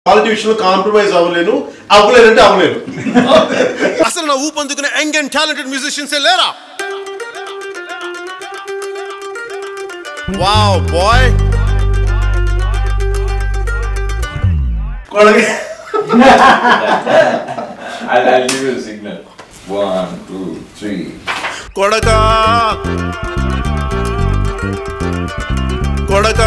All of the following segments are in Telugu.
క్వాలిటీ విషయంలో కాంప్రమైజ్ అవ్వలేను అవ్వలేనంటే అవ్వలేను అసలు నా ఊపందుకునే యంగ్ అండ్ టాలెంటెడ్ మ్యూజిషియన్స్ లేరా వావ్ బాయ్ కొడగా I'll, I'll give you a signal. One, two, three. కొడకా కొడకా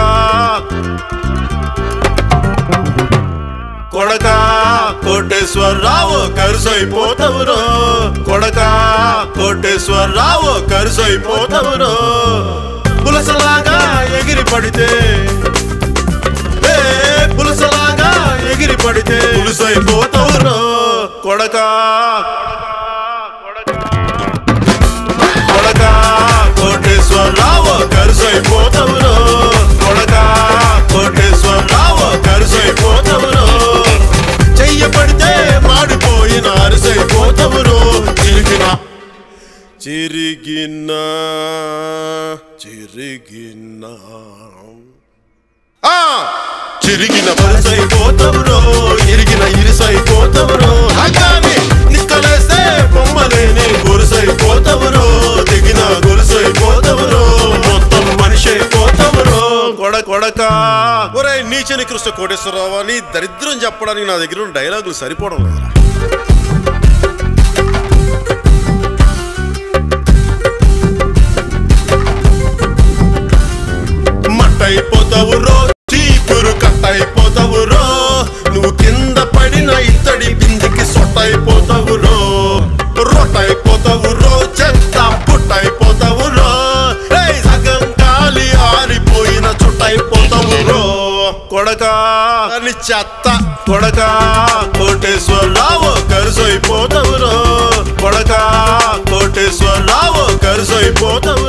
కొడకా కోటేశ్వరరావు కరుసైపోతవురో కొడకా కోటేశ్వరరావు కరుసైపోతవురో పులసలాగా ఎగిరి పడితే ఏ పులసలాగా ఎగిరి పడితే పులుసైపోతవురో కొడకా కొడకా కోటేశ్వరరావు కరుసైపోతవురో కొడకా కోటేశ్వరరావు కరుసైపోతవురో చెయ్యబడితే మాడిపోయిన అరిసైపోతవురో చిరిగిన చిరిగిన చిరిగిన ఆ చిరిగిన పరుసైపోతవురో ఇరిగిన ఇరిసైపోతవురో అగాని నిక్కలేస్తే బొమ్మలేని గురుసైపోతవురో దిగిన గురుసైపోతవురో మొత్తం మనిషి అయిపోతవురో కొడ కొడక ఒరే నీచని కృష్ణ కోటేశ్వరరావు అని దరిద్రం చెప్పడానికి నా దగ్గర ఉన్న డైలాగులు సరిపోవడం లేదురా మట్టయిపోతావు రో చీపురు కట్టయిపోతావు రో నువ్వు కింద పడిన ఇత్తడి బిందికి సొట్టయిపోతావు రో రొట్టయిపోతావు రో చెత్త పుట్టయిపోతావు రో ఏయ్, సగం గాలి ఆరిపోయిన చుట్టయిపోతావు రో కొడకా అని చెత్త కొడకా కోటేశ్వరరావు కరుసైపోతావు రో కొడకా కోటేశ్వరరావు కరుసైపోతావు